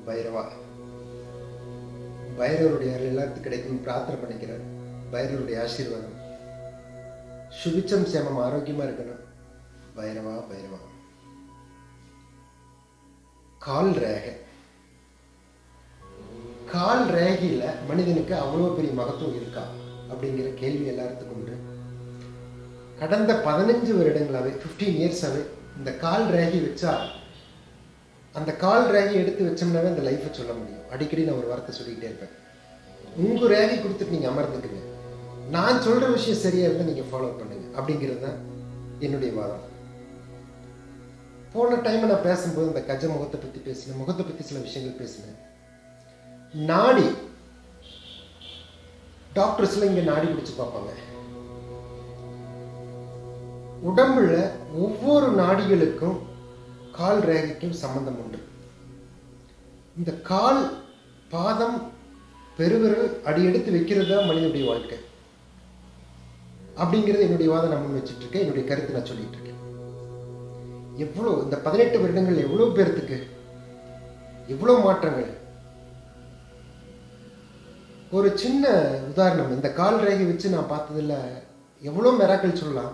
பைரவா பைரவருடைய அருள் எல்லாத்துக்கும் கிடைக்கும் பிரார்த்தனை பண்ணிக்கிறேன் பைரவருடைய ஆசீர்வாதம் சுபிச்சம் சேமம் ஆரோக்கியமா இருக்கணும் பைரவா பைரவா கால் ரேகை கால் ரேகையில மனிதனுக்கு அவ்வளோ பெரிய மகத்துவம் இருக்கா அப்படிங்கிற கேள்வி எல்லாத்துக்கும் உண்டு கடந்த பதினஞ்சு வருடங்களாவே ஃபிஃப்டீன் இயர்ஸாவே இந்த கால் ரேகை வச்சா அந்த கால் ரேகை எடுத்து வச்சோம்னாவே அந்த லைஃப்பை சொல்ல முடியும் அடிக்கடி நான் ஒரு வார்த்தை சொல்லிக்கிட்டே இருப்பேன் உங்க ரேகை கொடுத்துட்டு நீங்க அமர்ந்துக்குங்க நான் சொல்ற விஷயம் சரியா இருந்தா நீங்க ஃபாலோ பண்ணுங்க அப்படிங்கிறது தான் என்னுடைய வாதம் போன டைம் நான் பேசும்போது இந்த கஜ முகத்தை பத்தி பேசினேன் முகத்தை பத்தி சில விஷயங்கள் பேசினேன் நாடி டாக்டர்ஸ்ல இங்க நாடி பிடிச்சு பார்ப்பாங்க உடம்புல ஒவ்வொரு நாடிகளுக்கும் கால் ரேகைக்கும் சம்பந்தம் உண்டு இந்த கால் பாதம் பெருவிரல் அடி எடுத்து வைக்கிறது தான் மனிதனுடைய வாழ்க்கை அப்படிங்கிறது என்னுடைய வாதம் நான் முன் வச்சுட்டு இருக்கேன் என்னுடைய கருத்து நான் சொல்லிட்டு இருக்கேன் எவ்வளோ இந்த பதினெட்டு வருடங்கள் எவ்வளோ பேர்த்துக்கு எவ்வளோ மாற்றங்கள் ஒரு சின்ன உதாரணம் இந்த கால் ரேகை வச்சு நான் பார்த்ததுல எவ்வளோ மெராக்கள் சொல்லலாம்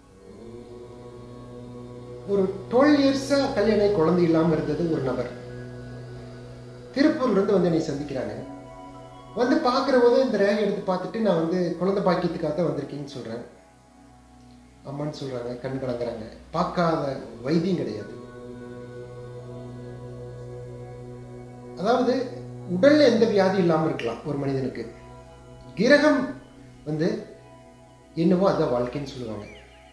ஒரு டுவெல் இயர்ஸா கல்யாணம் ஆகி குழந்தை இல்லாம இருந்தது ஒரு நபர் திருப்பூர்ல இருந்து வந்து என்னை சந்திக்கிறாங்க வந்து பார்க்குற போது இந்த ரேகை எடுத்து பார்த்துட்டு நான் வந்து குழந்தை பாக்கியத்துக்காக தான் வந்திருக்கேன்னு சொல்றேன் அம்மான்னு சொல்றாங்க கண் கலங்குறாங்க பார்க்காத வைத்தியம் கிடையாது அதாவது உடல்ல எந்த வியாதி இல்லாம இருக்கலாம் ஒரு மனிதனுக்கு கிரகம் வந்து என்னவோ அதான் வாழ்க்கைன்னு சொல்லுவாங்க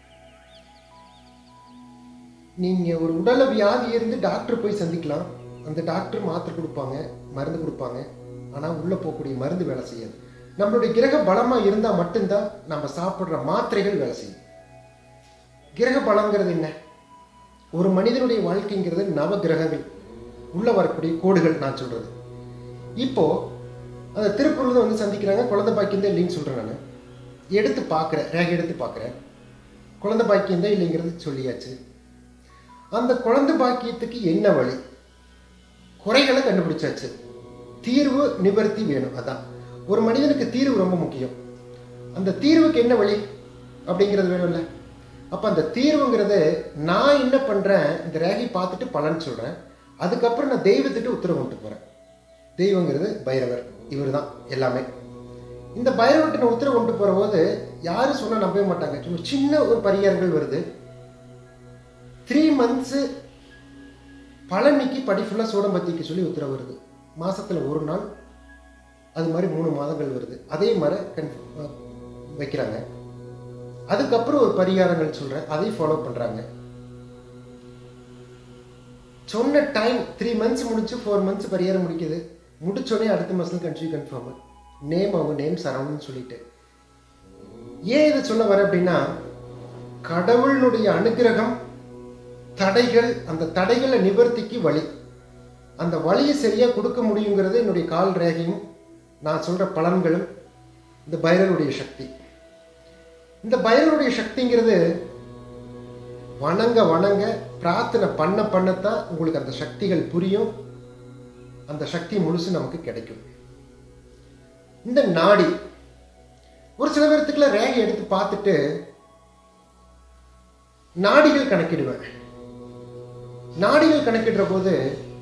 நீங்க ஒரு உடல்ல வியாதி இருந்து டாக்டர் போய் சந்திக்கலாம் அந்த டாக்டர் மாத்திரை கொடுப்பாங்க மருந்து கொடுப்பாங்க ஆனா உள்ள போகக்கூடிய மருந்து வேலை செய்யாது நம்மளுடைய கிரக பலமா இருந்தா மட்டும்தான் நம்ம சாப்பிடுற மாத்திரைகள் வேலை செய்யும் கிரக பலங்கிறது என்ன ஒரு மனிதனுடைய வாழ்க்கைங்கிறது நவ கிரகங்கள் உள்ள வரக்கூடிய கோடுகள் நான் சொல்றது இப்போ அந்த திருப்பூர்ல வந்து சந்திக்கிறாங்க குழந்தை பாக்கியம் தான் இல்லைன்னு சொல்றேன் நான் எடுத்து பார்க்குறேன் ரேகை எடுத்து பார்க்குறேன் குழந்தை பாக்கியம் தான் இல்லைங்கிறது சொல்லியாச்சு அந்த குழந்தை பாக்கியத்துக்கு என்ன வழி குறைகளை கண்டுபிடிச்சாச்சு தீர்வு நிவர்த்தி வேணும் அதான் ஒரு மனிதனுக்கு தீர்வு ரொம்ப முக்கியம் அந்த தீர்வுக்கு என்ன வழி அப்படிங்கிறது வேணும்ல அப்ப அந்த தீர்வுங்கிறது நான் என்ன பண்றேன் இந்த ரேகை பார்த்துட்டு பலன் சொல்றேன் அதுக்கப்புறம் நான் தெய்வத்திட்டு உத்தரவு கொண்டு போறேன் தெய்வங்கிறது பைரவர் இவர் தான் எல்லாமே இந்த பைரவர்கிட்ட நான் உத்தரவு கொண்டு போற போது யாரும் சொன்னா நம்பவே மாட்டாங்க சும்மா சின்ன ஒரு பரிகாரங்கள் வருது த்ரீ மந்த்ஸு பழனிக்கு படி ஃபுல்லாக சூடம்பத்திக்கு சொல்லி உத்தரவு வருது மாசத்துல ஒரு நாள் அது மாதிரி மூணு மாதங்கள் வருது அதே மாதிரி கன் வைக்கிறாங்க அதுக்கப்புறம் ஒரு பரிகாரங்கள் சொல்றேன் அதையும் ஃபாலோ பண்றாங்க சொன்ன டைம் த்ரீ மந்த்ஸ் முடிச்சு ஃபோர் மந்த்ஸ் பரிகாரம் முடிக்குது முடிச்சோடனே அடுத்த மாதம் கன்ஃபியூ கன்ஃபார்ம் நேம் அவங்க நேம் சரவணன் சொல்லிட்டு ஏன் இதை சொல்ல வர அப்படின்னா கடவுளினுடைய அனுகிரகம் தடைகள் அந்த தடைகளை நிவர்த்திக்கு வழி அந்த வழியை சரியா கொடுக்க முடியுங்கிறது என்னுடைய கால் ரேகையும் நான் சொல்ற பலன்களும் இந்த பைரவருடைய சக்தி இந்த பைரவருடைய சக்திங்கிறது வணங்க வணங்க பிரார்த்தனை பண்ண பண்ணத்தான் உங்களுக்கு அந்த சக்திகள் புரியும் அந்த சக்தி முழுசு நமக்கு கிடைக்கும் இந்த நாடி ஒரு சில பேர்த்துக்குள்ள ரேகை எடுத்து பார்த்துட்டு நாடிகள் கணக்கிடுவேன் நாடிகள் கணக்கிடுற போது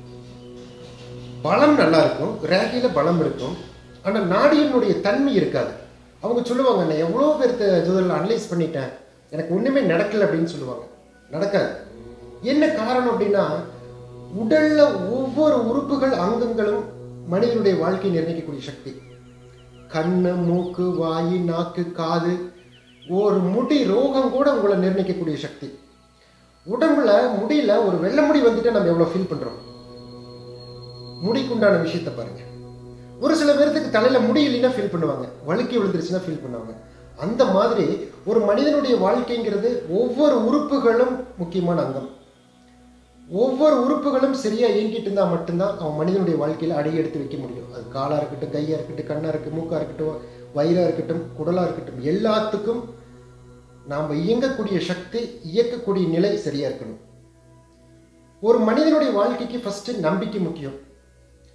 பலம் நல்லா இருக்கும் ரேகையில பலம் இருக்கும் ஆனா நாடியினுடைய தன்மை இருக்காது அவங்க சொல்லுவாங்க நான் எவ்வளோ பேர்த்த ஜோதில் அனலைஸ் பண்ணிட்டேன் எனக்கு ஒண்ணுமே நடக்கல அப்படின்னு சொல்லுவாங்க நடக்காது என்ன காரணம் அப்படின்னா உடல்ல ஒவ்வொரு உறுப்புகள் அங்கங்களும் மனிதனுடைய வாழ்க்கையை நிர்ணயிக்கக்கூடிய சக்தி கண்ணு மூக்கு வாய் நாக்கு காது ஒரு முடி ரோகம் கூட உங்களை நிர்ணயிக்கக்கூடிய சக்தி உடம்புல முடியல ஒரு வெள்ளை முடி வந்துட்டு நம்ம எவ்வளவு ஃபீல் பண்றோம் முடிக்குண்டான விஷயத்தை பாருங்க ஒரு சில பேர்த்துக்கு தலையில முடி இல்லைன்னா ஃபீல் பண்ணுவாங்க வழுக்கி விழுந்துருச்சுன்னா ஃபீல் பண்ணுவாங்க அந்த மாதிரி ஒரு மனிதனுடைய வாழ்க்கைங்கிறது ஒவ்வொரு உறுப்புகளும் முக்கியமான அங்கம் ஒவ்வொரு உறுப்புகளும் சரியா இயங்கிட்டு இருந்தா மட்டும்தான் அவன் மனிதனுடைய வாழ்க்கையில அடி எடுத்து வைக்க முடியும் அது காலா இருக்கட்டும் கையா இருக்கட்டும் கண்ணா இருக்கு மூக்கா இருக்கட்டும் வயிறா இருக்கட்டும் குடலா இருக்கட்டும் எல்லாத்துக்கும் நாம் இயங்கக்கூடிய சக்தி இயக்கக்கூடிய நிலை சரியா இருக்கணும் ஒரு மனிதனுடைய வாழ்க்கைக்கு ஃபர்ஸ்ட் நம்பிக்கை முக்கியம்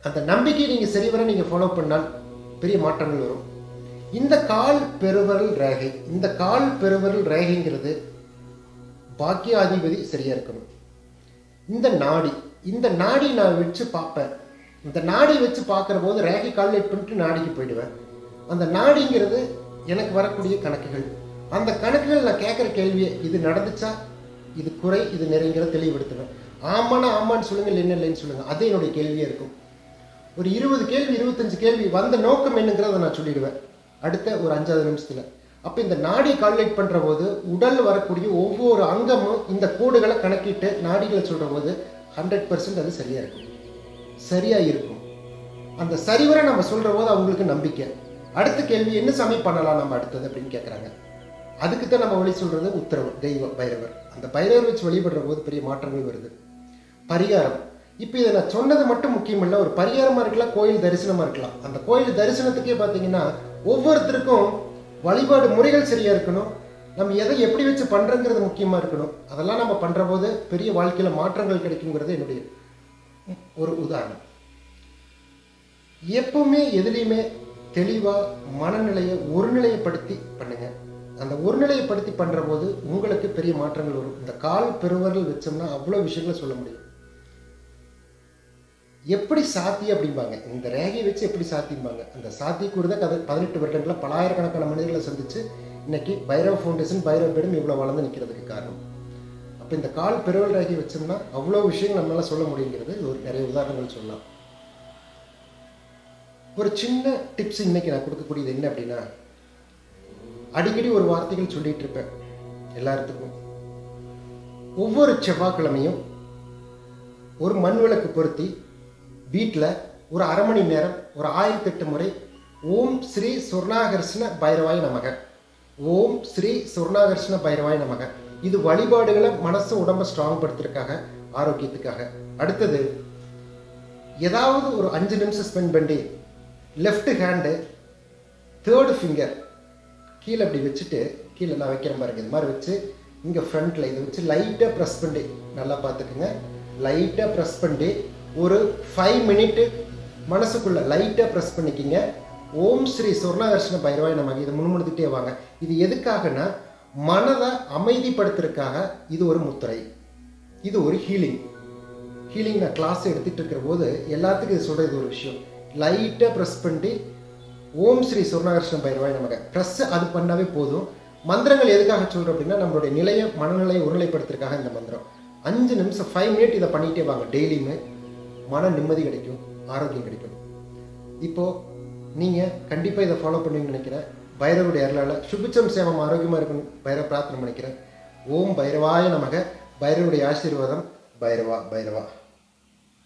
அந்த நம்பிக்கையை நீங்கள் சரிவர நீங்கள் ஃபாலோ பண்ணால் பெரிய மாற்றங்கள் வரும் இந்த கால் பெருவரல் ரேகை இந்த கால் பெருவரல் ரேகைங்கிறது பாக்கியாதிபதி சரியா இருக்கணும் இந்த நாடி இந்த நாடி நான் வச்சு பார்ப்பேன் இந்த நாடி வச்சு பார்க்குற போது ரேகை கால்குலேட் பண்ணிட்டு நாடிக்கு போயிடுவேன் அந்த நாடிங்கிறது எனக்கு வரக்கூடிய கணக்குகள் அந்த கணக்குகள் நான் கேட்குற கேள்வியை இது நடந்துச்சா இது குறை இது நிறைங்கிற தெளிவுபடுத்துவேன் ஆமானா ஆமான்னு சொல்லுங்க இல்லைன்னு இல்லைன்னு சொல்லுங்க அது என்னுடைய கேள்வியாக இருக்கும் ஒரு இருபது கேள்வி இருபத்தஞ்சு கேள்வி வந்த நோக்கம் என்னங்கிறத நான் சொல்லிடுவேன் அடுத்த ஒரு அஞ்சாவது நிமிஷத்துல அப்போ இந்த நாடி கால்குலேட் பண்ணுற போது உடல் வரக்கூடிய ஒவ்வொரு அங்கமும் இந்த கோடுகளை கணக்கிட்டு நாடிகளை சொல்கிற போது ஹண்ட்ரட் பர்சன்ட் அது சரியாக இருக்கும் சரியாக இருக்கும் அந்த சரிவரை நம்ம சொல்கிற போது அவங்களுக்கு நம்பிக்கை அடுத்த கேள்வி என்ன சாமி பண்ணலாம் நம்ம அடுத்தது அப்படின்னு கேட்குறாங்க அதுக்கு தான் நம்ம வழி சொல்கிறது உத்தரவு தெய்வ பைரவர் அந்த பைரவர் வச்சு வழிபடுற போது பெரிய மாற்றங்கள் வருது பரிகாரம் இப்போ இதை நான் சொன்னது மட்டும் முக்கியம் இல்லை ஒரு பரிகாரமாக இருக்கலாம் கோயில் தரிசனமாக இருக்கலாம் அந்த கோயில் தரிசனத்துக்கே பார்த்தீங்கன்னா ஒவ்வொருத்தருக்கும் வழிபாடு முறைகள் சரியாக இருக்கணும் நம்ம எதை எப்படி வச்சு பண்ணுறங்கிறது முக்கியமாக இருக்கணும் அதெல்லாம் நம்ம பண்ணுற போது பெரிய வாழ்க்கையில் மாற்றங்கள் கிடைக்குங்கிறது என்னுடைய ஒரு உதாரணம் எப்பவுமே எதுலேயுமே தெளிவாக மனநிலையை ஒருநிலையப்படுத்தி பண்ணுங்க அந்த ஒருநிலையப்படுத்தி பண்ணுற போது உங்களுக்கு பெரிய மாற்றங்கள் வரும் இந்த கால் பெருவரல் வச்சோம்னா அவ்வளோ விஷயங்களை சொல்ல முடியும் எப்படி சாத்தி அப்படிம்பாங்க இந்த ரேகையை வச்சு எப்படி சாத்திம்பாங்க அந்த சாத்தி கூட தான் கதை பதினெட்டு வருடங்களில் பலாயிரக்கணக்கான மனிதர்களை சந்திச்சு இன்னைக்கு பைரவ் ஃபவுண்டேஷன் பைரவ் பீடம் இவ்வளோ வளர்ந்து நிற்கிறதுக்கு காரணம் அப்போ இந்த கால் பெருவல் ரேகை வச்சோம்னா அவ்வளோ விஷயங்கள் நம்மளால சொல்ல முடியுங்கிறது ஒரு நிறைய உதாரணங்கள் சொல்லலாம் ஒரு சின்ன டிப்ஸ் இன்னைக்கு நான் கொடுக்கக்கூடியது என்ன அப்படின்னா அடிக்கடி ஒரு வார்த்தைகள் சொல்லிட்டு இருப்பேன் எல்லாத்துக்கும் ஒவ்வொரு செவ்வாய்க்கிழமையும் ஒரு மண் விளக்கு பொருத்தி வீட்டில் ஒரு அரை மணி நேரம் ஒரு ஆயிரத்தெட்டு முறை ஓம் ஸ்ரீ சுர்ணாகர்ஷ்ண பைரவாய் நமக ஓம் ஸ்ரீ சுர்ணாகர்ஷ்ண பைரவாய் நமக இது வழிபாடுகளை மனசு உடம்ப ஸ்ட்ராங் படுத்துறதுக்காக ஆரோக்கியத்துக்காக அடுத்தது ஏதாவது ஒரு அஞ்சு நிமிஷம் ஸ்பெண்ட் பண்ணி லெஃப்ட் ஹேண்டு தேர்டு ஃபிங்கர் கீழே இப்படி வச்சுட்டு கீழே நான் வைக்கிறேன் பாருங்க இது மாதிரி வச்சு இங்கே ஃப்ரண்ட்டில் இதை வச்சு லைட்டாக ப்ரெஸ் பண்ணி நல்லா பார்த்துக்குங்க லைட்டாக ப்ரெஸ் பண்ணி ஒரு ஃபைவ் மினிட்டு மனசுக்குள்ளே லைட்டாக ப்ரெஸ் பண்ணிக்கிங்க ஓம் ஸ்ரீ சொர்ணாகர்ஷ்ண பைரவாய் நமக்கு இதை முன்முடுத்துட்டே வாங்க இது எதுக்காகனா மனதை அமைதிப்படுத்துறதுக்காக இது ஒரு முத்திரை இது ஒரு ஹீலிங் ஹீலிங் நான் கிளாஸ் எடுத்துகிட்டு இருக்கிற போது எல்லாத்துக்கும் இது சொல்கிறது ஒரு விஷயம் லைட்டாக ப்ரெஸ் பண்ணி ஓம் ஸ்ரீ சொர்ணாகர்ஷ்ண பைரவாய் நமக்கு ப்ரெஸ் அது பண்ணாவே போதும் மந்திரங்கள் எதுக்காக சொல்கிறோம் அப்படின்னா நம்மளுடைய நிலையை மனநிலையை ஒருநிலைப்படுத்துறதுக்காக இந்த மந்திரம் அஞ்சு நிமிஷம் ஃபைவ் மினிட் இதை பண்ணிகிட்டே வாங்க டெய்லியுமே மன நிம்மதி கிடைக்கும் ஆரோக்கியம் கிடைக்கும் இப்போது நீங்கள் கண்டிப்பாக இதை ஃபாலோ பண்ணுவீங்கன்னு நினைக்கிறேன் பைரவருடைய அருளால் சுபிச்சம் சேவம் ஆரோக்கியமாக இருக்கணும் பைரவ பிரார்த்தனை பண்ணிக்கிறேன் ஓம் பைரவாய நமக பைரவருடைய ஆசீர்வாதம் பைரவா பைரவா